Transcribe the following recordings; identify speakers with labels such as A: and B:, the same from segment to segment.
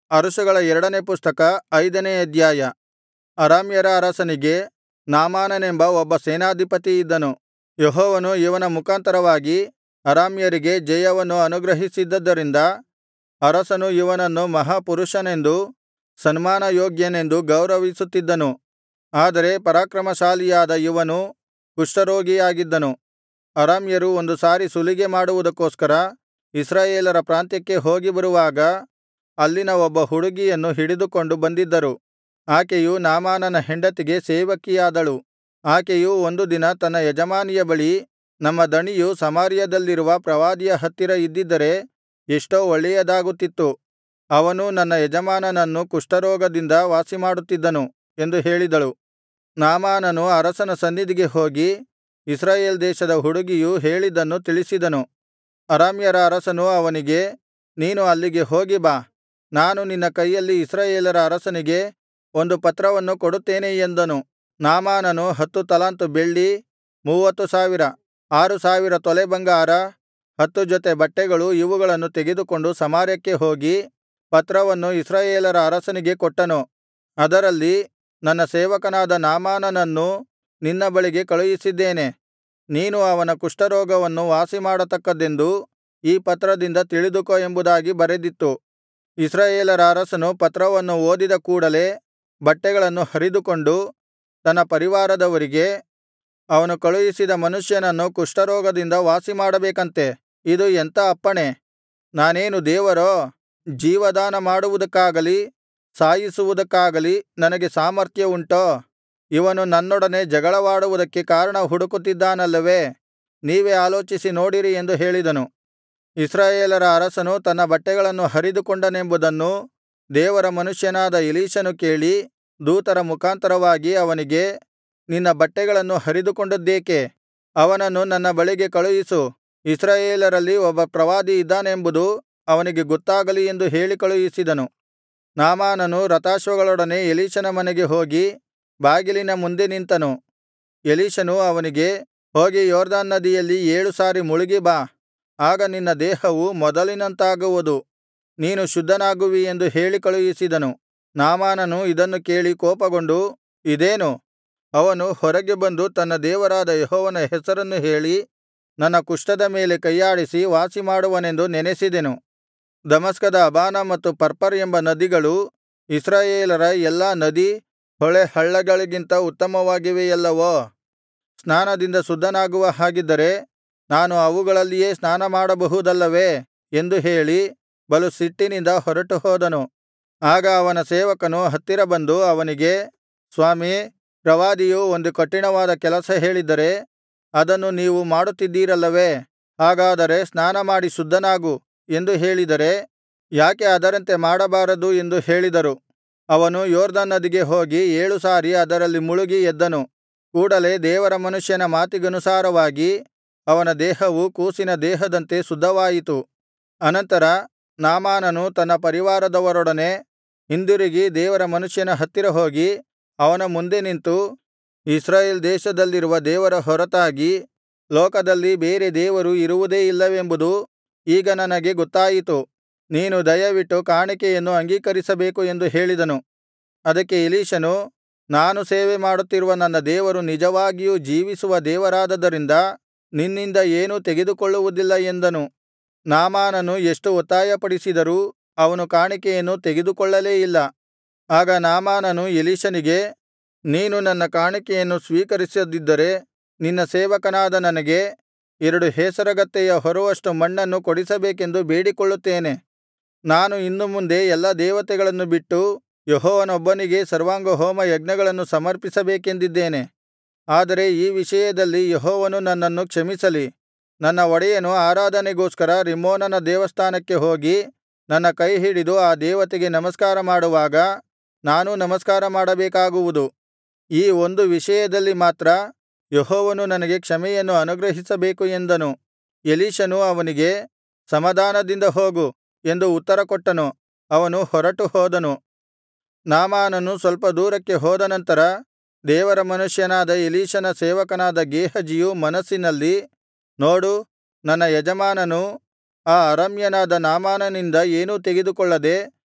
A: ಅರಸುಗಳ ಎರಡನೆ ಪುಸ್ತಕ ಐದನೇ ಅಧ್ಯಾಯ ಅರಾಮ್ಯರ ಅರಸನಿಗೆ ನಾಮಾನನೆಂಬ ಒಬ್ಬ ಸೇನಾಧಿಪತಿ ಇದ್ದನು ಯೆಹೋವನು ಇವನ ಮುಖಾಂತರವಾಗಿ ಅರಾಮ್ಯರಿಗೆ ಜಯವನ್ನು ಅನುಗ್ರಹಿಸಿದ್ದರಿಂದ ಅರಸನು ಇವನನ್ನು ಮಹಾಪುರುಷನೆಂದೂ ಸನ್ಮಾನಯೋಗ್ಯನೆಂದೂ ಗೌರವಿಸುತ್ತಿದ್ದನು ಆದರೆ ಪರಾಕ್ರಮಶಾಲಿಯಾದ ಇವನು ಕುಷ್ಠರೋಗಿಯಾಗಿದ್ದನು ಅರಾಮ್ಯರು ಒಂದು ಸಾರಿ ಸುಲಿಗೆ ಮಾಡುವುದಕ್ಕೋಸ್ಕರ ಇಸ್ರಾಯೇಲರ ಪ್ರಾಂತ್ಯಕ್ಕೆ ಹೋಗಿ ಬರುವಾಗ ಅಲ್ಲಿನ ಒಬ್ಬ ಹುಡುಗಿಯನ್ನು ಹಿಡಿದುಕೊಂಡು ಬಂದಿದ್ದರು ಆಕೆಯು ನಾಮಾನನ ಹೆಂಡತಿಗೆ ಸೇವಕಿಯಾದಳು ಆಕೆಯು ಒಂದು ದಿನ ತನ್ನ ಯಜಮಾನಿಯ ಬಳಿ ನಮ್ಮ ದಣಿಯು ಸಮಾರ್ಯದಲ್ಲಿರುವ ಪ್ರವಾದಿಯ ಹತ್ತಿರ ಇದ್ದಿದ್ದರೆ ಎಷ್ಟೋ ಒಳ್ಳೆಯದಾಗುತ್ತಿತ್ತು ಅವನು ನನ್ನ ಯಜಮಾನನನ್ನು ಕುಷ್ಠರೋಗದಿಂದ ವಾಸಿಮಾಡುತ್ತಿದ್ದನು ಎಂದು ಹೇಳಿದಳು ನಾಮಾನನು ಅರಸನ ಸನ್ನಿಧಿಗೆ ಹೋಗಿ ಇಸ್ರಾಯೇಲ್ ದೇಶದ ಹುಡುಗಿಯು ಹೇಳಿದ್ದನ್ನು ತಿಳಿಸಿದನು ಅರಾಮ್ಯರ ಅರಸನು ಅವನಿಗೆ ನೀನು ಅಲ್ಲಿಗೆ ಹೋಗಿ ಬಾ ನಾನು ನಿನ್ನ ಕೈಯಲ್ಲಿ ಇಸ್ರಾಯೇಲರ ಅರಸನಿಗೆ ಒಂದು ಪತ್ರವನ್ನು ಕೊಡುತ್ತೇನೆ ಎಂದನು ನಾಮಾನನು ಹತ್ತು ತಲಾಂತು ಬೆಳ್ಳಿ ಮೂವತ್ತು ಸಾವಿರ ಆರು ಸಾವಿರ ತೊಲೆ ಬಂಗಾರ ಹತ್ತು ಜೊತೆ ಬಟ್ಟೆಗಳು ಇವುಗಳನ್ನು ತೆಗೆದುಕೊಂಡು ಸಮಾರ್ಯಕ್ಕೆ ಹೋಗಿ ಪತ್ರವನ್ನು ಇಸ್ರಾಯೇಲರ ಅರಸನಿಗೆ ಕೊಟ್ಟನು ಅದರಲ್ಲಿ ನನ್ನ ಸೇವಕನಾದ ನಾಮಾನನನ್ನು ನಿನ್ನ ಬಳಿಗೆ ಕಳುಹಿಸಿದ್ದೇನೆ ನೀನು ಅವನ ಕುಷ್ಠರೋಗವನ್ನು ವಾಸಿಮಾಡತಕ್ಕದ್ದೆಂದು ಈ ಪತ್ರದಿಂದ ತಿಳಿದುಕೋ ಎಂಬುದಾಗಿ ಬರೆದಿತ್ತು ಇಸ್ರಾಯೇಲರ ಅರಸನು ಪತ್ರವನ್ನು ಓದಿದ ಕೂಡಲೆ ಬಟ್ಟೆಗಳನ್ನು ಹರಿದುಕೊಂಡು ತನ್ನ ಪರಿವಾರದವರಿಗೆ ಅವನು ಕಳುಹಿಸಿದ ಮನುಷ್ಯನನ್ನು ಕುಷ್ಠರೋಗದಿಂದ ವಾಸಿಮಾಡಬೇಕಂತೆ ಇದು ಎಂಥ ಅಪ್ಪಣೆ ನಾನೇನು ದೇವರೋ ಜೀವದಾನ ಮಾಡುವುದಕ್ಕಾಗಲಿ ಸಾಯಿಸುವುದಕ್ಕಾಗಲಿ ನನಗೆ ಸಾಮರ್ಥ್ಯವುಂಟೋ ಇವನು ನನ್ನೊಡನೆ ಜಗಳವಾಡುವುದಕ್ಕೆ ಕಾರಣ ಹುಡುಕುತ್ತಿದ್ದಾನಲ್ಲವೇ ನೀವೇ ಆಲೋಚಿಸಿ ನೋಡಿರಿ ಎಂದು ಹೇಳಿದನು ಇಸ್ರಾಯೇಲರ ಅರಸನು ತನ್ನ ಬಟ್ಟೆಗಳನ್ನು ಹರಿದುಕೊಂಡನೆಂಬುದನ್ನು ದೇವರ ಮನುಷ್ಯನಾದ ಎಲೀಷನು ಕೇಳಿ ದೂತರ ಮುಖಾಂತರವಾಗಿ ಅವನಿಗೆ ನಿನ್ನ ಬಟ್ಟೆಗಳನ್ನು ಹರಿದುಕೊಂಡದ್ದೇಕೆ ಅವನನ್ನು ನನ್ನ ಬಳಿಗೆ ಕಳುಹಿಸು ಇಸ್ರಾಯೇಲರಲ್ಲಿ ಒಬ್ಬ ಪ್ರವಾದಿ ಇದ್ದಾನೆಂಬುದು ಅವನಿಗೆ ಗೊತ್ತಾಗಲಿ ಎಂದು ಹೇಳಿ ಕಳುಹಿಸಿದನು ನಾಮಾನನು ರಥಾಶ್ವಗಳೊಡನೆ ಎಲೀಷನ ಮನೆಗೆ ಹೋಗಿ ಬಾಗಿಲಿನ ಮುಂದೆ ನಿಂತನು ಎಲೀಷನು ಅವನಿಗೆ ಹೋಗಿ ಯೊರ್ದನ್ ನದಿಯಲ್ಲಿ ಏಳು ಸಾರಿ ಮುಳುಗಿ ಬಾ ಆಗ ನಿನ್ನ ದೇಹವು ಮೊದಲಿನಂತಾಗುವುದು ನೀನು ಶುದ್ಧನಾಗುವಿ ಎಂದು ಹೇಳಿ ಕಳುಹಿಸಿದನು ನಾಮಾನನು ಇದನ್ನು ಕೇಳಿ ಕೋಪಗೊಂಡು ಇದೇನು ಅವನು ಹೊರಗೆ ಬಂದು ತನ್ನ ದೇವರಾದ ಯೆಹೋವನ ಹೆಸರನ್ನು ಹೇಳಿ ನನ್ನ ಕುಷ್ಠದ ಮೇಲೆ ಕೈಯಾಡಿಸಿ ವಾಸಿಮಾಡುವನೆಂದು ನೆನಸಿದೆನು ದಮಸ್ಕದ ಅಬಾನಾ ಮತ್ತು ಪರ್ಪರ್ ಎಂಬ ನದಿಗಳು ಇಸ್ರಾಯೇಲರ ಎಲ್ಲಾ ನದಿ ಹೊಳೆ ಹಳ್ಳಗಳಿಗಿಂತ ಉತ್ತಮವಾಗಿವೆಯಲ್ಲವೋ ಸ್ನಾನದಿಂದ ಶುದ್ಧನಾಗುವ ಹಾಗಿದ್ದರೆ ನಾನು ಅವುಗಳಲ್ಲಿಯೇ ಸ್ನಾನಮಾಡಬಹುದಲ್ಲವೇ ಎಂದು ಹೇಳಿ ಬಲು ಸಿಟ್ಟಿನಿಂದ ಹೊರಟು ಹೋದನು ಆಗ ಅವನ ಸೇವಕನು ಹತ್ತಿರ ಬಂದು ಅವನಿಗೆ ಸ್ವಾಮೀ ಪ್ರವಾದಿಯು ಒಂದು ಕಠಿಣವಾದ ಕೆಲಸ ಹೇಳಿದ್ದರೆ ಅದನ್ನು ನೀವು ಮಾಡುತ್ತಿದ್ದೀರಲ್ಲವೇ ಹಾಗಾದರೆ ಸ್ನಾನಮಾಡಿ ಶುದ್ಧನಾಗು ಎಂದು ಹೇಳಿದರೆ ಯಾಕೆ ಅದರಂತೆ ಮಾಡಬಾರದು ಎಂದು ಹೇಳಿದರು ಅವನು ಯೊರ್ದನ್ ನದಿಗೆ ಹೋಗಿ ಏಳು ಸಾರಿ ಅದರಲ್ಲಿ ಮುಳುಗಿ ಎದ್ದನು ಕೂಡಲೆ ದೇವರ ಮನುಷ್ಯನ ಮಾತಿಗನುಸಾರವಾಗಿ ಅವನ ದೇಹವು ಕೂಸಿನ ದೇಹದಂತೆ ಶುದ್ಧವಾಯಿತು ಅನಂತರ ನಾಮಾನನು ತನ್ನ ಪರಿವಾರದವರೊಡನೆ ಹಿಂದಿರುಗಿ ದೇವರ ಮನುಷ್ಯನ ಹತ್ತಿರ ಹೋಗಿ ಅವನ ಮುಂದೆ ನಿಂತು ಇಸ್ರಾಯೇಲ್ ದೇಶದಲ್ಲಿರುವ ದೇವರ ಹೊರತಾಗಿ ಲೋಕದಲ್ಲಿ ಬೇರೆ ದೇವರು ಇರುವುದೇ ಇಲ್ಲವೆಂಬುದು ಈಗ ನನಗೆ ಗೊತ್ತಾಯಿತು ನೀನು ದಯವಿಟ್ಟು ಕಾಣಿಕೆಯನ್ನು ಅಂಗೀಕರಿಸಬೇಕು ಎಂದು ಹೇಳಿದನು ಅದಕ್ಕೆ ಎಲೀಷನು ನಾನು ಸೇವೆ ಮಾಡುತ್ತಿರುವ ನನ್ನ ದೇವರು ನಿಜವಾಗಿಯೂ ಜೀವಿಸುವ ದೇವರಾದದರಿಂದ ನಿನ್ನಿಂದ ಏನೂ ತೆಗೆದುಕೊಳ್ಳುವುದಿಲ್ಲ ಎಂದನು ನಾಮಾನನು ಎಷ್ಟು ಒತ್ತಾಯಪಡಿಸಿದರೂ ಅವನು ಕಾಣಿಕೆಯನ್ನು ತೆಗೆದುಕೊಳ್ಳಲೇ ಇಲ್ಲ ಆಗ ನಾಮಾನನು ಎಲೀಷನಿಗೆ ನೀನು ನನ್ನ ಕಾಣಿಕೆಯನ್ನು ಸ್ವೀಕರಿಸದಿದ್ದರೆ ನಿನ್ನ ಸೇವಕನಾದ ನನಗೆ ಎರಡು ಹೇಸರಗತ್ತೆಯ ಹೊರುವಷ್ಟು ಮಣ್ಣನ್ನು ಕೊಡಿಸಬೇಕೆಂದು ಬೇಡಿಕೊಳ್ಳುತ್ತೇನೆ ನಾನು ಇನ್ನು ಮುಂದೆ ಎಲ್ಲಾ ದೇವತೆಗಳನ್ನು ಬಿಟ್ಟು ಯೆಹೋವನೊಬ್ಬನಿಗೇ ಸರ್ವಾಂಗಹೋಮ ಯಜ್ಞಗಳನ್ನು ಸಮರ್ಪಿಸಬೇಕೆಂದಿದ್ದೇನೆ ಆದರೆ ಈ ವಿಷಯದಲ್ಲಿ ಯೆಹೋವನು ನನ್ನನ್ನು ಕ್ಷಮಿಸಲಿ ನನ್ನ ಒಡೆಯನು ಆರಾಧನೆಗೋಸ್ಕರ ರಿಮ್ಮೋನನ ದೇವಸ್ಥಾನಕ್ಕೆ ಹೋಗಿ ನನ್ನ ಕೈಹಿಡಿದು ಆ ದೇವತೆಗೆ ನಮಸ್ಕಾರ ಮಾಡುವಾಗ ನಾನೂ ನಮಸ್ಕಾರ ಮಾಡಬೇಕಾಗುವುದು ಈ ಒಂದು ವಿಷಯದಲ್ಲಿ ಮಾತ್ರ ಯೆಹೋವನು ನನಗೆ ಕ್ಷಮೆಯನ್ನು ಅನುಗ್ರಹಿಸಬೇಕು ಎಂದನು ಎಲೀಷನು ಅವನಿಗೆ ಸಮಾಧಾನದಿಂದ ಹೋಗು ಎಂದು ಉತ್ತರಕೊಟ್ಟನು ಅವನು ಹೊರಟು ಹೋದನು ನಾಮಾನನು ಸ್ವಲ್ಪ ದೂರಕ್ಕೆ ಹೋದ ನಂತರ ದೇವರ ಮನುಷ್ಯನಾದ ಎಲೀಷನ ಸೇವಕನಾದ ಗೇಹಜಿಯು ಮನಸ್ಸಿನಲ್ಲಿ ನೋಡು ನನ್ನ ಯಜಮಾನನು ಆ ಅರಾಮ್ಯನಾದ ನಾಮಾನನಿಂದ ಏನೂ ತೆಗೆದುಕೊಳ್ಳದೆ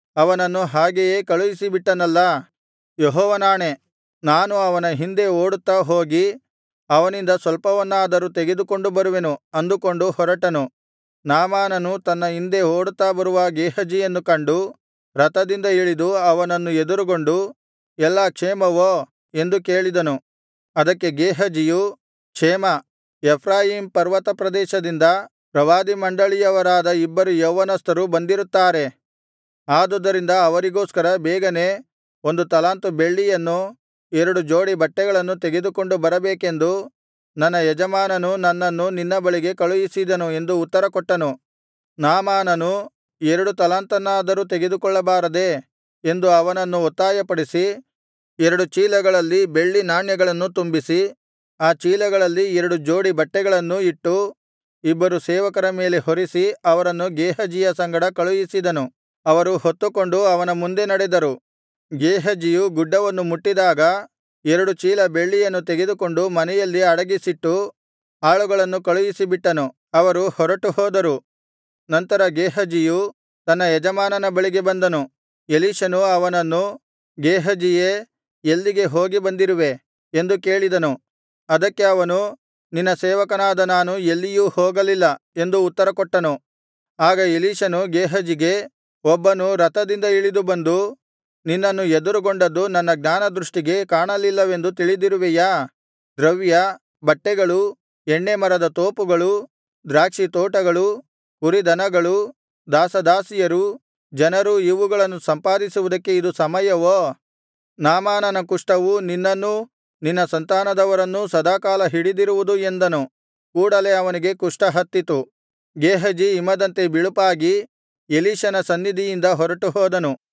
A: ಅವನನ್ನು ಹಾಗೆಯೇ ಕಳುಹಿಸಿಬಿಟ್ಟನಲ್ಲಾ ಯೆಹೋವನಾಣೆ ನಾನು ಅವನ ಹಿಂದೆ ಓಡುತ್ತಾ ಹೋಗಿ ಅವನಿಂದ ಸ್ವಲ್ಪವನ್ನಾದರೂ ತೆಗೆದುಕೊಂಡು ಬರುವೆನು ಅಂದುಕೊಂಡು ಹೊರಟನು ನಾಮಾನನು ತನ್ನ ಹಿಂದೆ ಓಡುತ್ತಾ ಬರುವ ಗೇಹಜಿಯನ್ನು ಕಂಡು ರಥದಿಂದ ಇಳಿದು ಅವನನ್ನು ಎದುರುಗೊಂಡು ಎಲ್ಲಾ ಕ್ಷೇಮವೋ ಎಂದು ಕೇಳಿದನು ಅದಕ್ಕೆ ಗೇಹಜಿಯು ಕ್ಷೇಮ ಎಫ್ರಾಯೀಮ್ ಪರ್ವತ ಪ್ರದೇಶದಿಂದ ಪ್ರವಾದಿಮಂಡಳಿಯವರಾದ ಇಬ್ಬರು ಯೌವನಸ್ಥರು ಬಂದಿರುತ್ತಾರೆ ಆದುದರಿಂದ ಅವರಿಗೋಸ್ಕರ ಬೇಗನೆ ಒಂದು ತಲಾಂತು ಬೆಳ್ಳಿಯನ್ನೂ ಎರಡು ಜೋಡಿ ಬಟ್ಟೆಗಳನ್ನು ತೆಗೆದುಕೊಂಡು ಬರಬೇಕೆಂದು ನನ್ನ ಯಜಮಾನನು ನನ್ನನ್ನು ನಿನ್ನ ಬಳಿಗೆ ಕಳುಹಿಸಿದನು ಎಂದು ಉತ್ತರಕೊಟ್ಟನು ನಾಮಾನನು ಎರಡು ತಲಾಂತನ್ನಾದರೂ ತೆಗೆದುಕೊಳ್ಳಬಾರದೆ ಎಂದು ಅವನನ್ನು ಒತ್ತಾಯಪಡಿಸಿ ಎರಡು ಚೀಲಗಳಲ್ಲಿ ಬೆಳ್ಳಿ ನಾಣ್ಯಗಳನ್ನು ತುಂಬಿಸಿ ಆ ಚೀಲಗಳಲ್ಲಿ ಎರಡು ಜೋಡಿ ಬಟ್ಟೆಗಳನ್ನೂ ಇಟ್ಟು ಇಬ್ಬರು ಸೇವಕರ ಮೇಲೆ ಹೊರಿಸಿ ಅವರನ್ನು ಗೇಹಜಿಯ ಸಂಗಡ ಕಳುಹಿಸಿದನು ಅವರು ಹೊತ್ತುಕೊಂಡು ಅವನ ಮುಂದೆ ನಡೆದರು ಗೇಹಜಿಯು ಗುಡ್ಡವನ್ನು ಮುಟ್ಟಿದಾಗ ಎರಡು ಚೀಲ ಬೆಳ್ಳಿಯನ್ನು ತೆಗೆದುಕೊಂಡು ಮನೆಯಲ್ಲಿ ಅಡಗಿಸಿಟ್ಟು ಆಳುಗಳನ್ನು ಕಳುಹಿಸಿಬಿಟ್ಟನು ಅವರು ಹೊರಟು ಹೋದರು ನಂತರ ಗೇಹಜಿಯು ತನ್ನ ಯಜಮಾನನ ಬಳಿಗೆ ಬಂದನು ಎಲೀಷನು ಅವನನ್ನು ಗೇಹಜಿಯೇ ಎಲ್ಲಿಗೆ ಹೋಗಿ ಬಂದಿರುವೆ ಎಂದು ಕೇಳಿದನು ಅದಕ್ಕೆ ಅವನು ನಿನ್ನ ಸೇವಕನಾದ ನಾನು ಎಲ್ಲಿಯೂ ಹೋಗಲಿಲ್ಲ ಎಂದು ಉತ್ತರಕೊಟ್ಟನು ಆಗ ಎಲೀಷನು ಗೇಹಜಿಗೆ ಒಬ್ಬನು ರಥದಿಂದ ಇಳಿದು ಬಂದು ನಿನ್ನನ್ನು ಎದುರುಗೊಂಡದ್ದು ನನ್ನ ಜ್ಞಾನದೃಷ್ಟಿಗೆ ಕಾಣಲಿಲ್ಲವೆಂದು ತಿಳಿದಿರುವೆಯಾ ದ್ರವ್ಯ ಬಟ್ಟೆಗಳು ಎಣ್ಣೆ ಮರದ ತೋಪುಗಳು ದ್ರಾಕ್ಷಿತೋಟಗಳು ಕುರಿದನಗಳು ದಾಸದಾಸಿಯರು ಜನರು ಇವುಗಳನ್ನು ಸಂಪಾದಿಸುವುದಕ್ಕೆ ಇದು ಸಮಯವೋ ನಾಮಾನನ ಕುಷ್ಠವು ನಿನ್ನನ್ನೂ ನಿನ್ನ ಸಂತಾನದವರನ್ನೂ ಸದಾಕಾಲ ಹಿಡಿದಿರುವುದು ಎಂದನು ಕೂಡಲೆ ಅವನಿಗೆ ಕುಷ್ಠ ಹತ್ತಿತು ಗೇಹಜಿ ಹಿಮದಂತೆ ಬಿಳುಪಾಗಿ ಎಲೀಷನ ಸನ್ನಿಧಿಯಿಂದ ಹೊರಟುಹೋದನು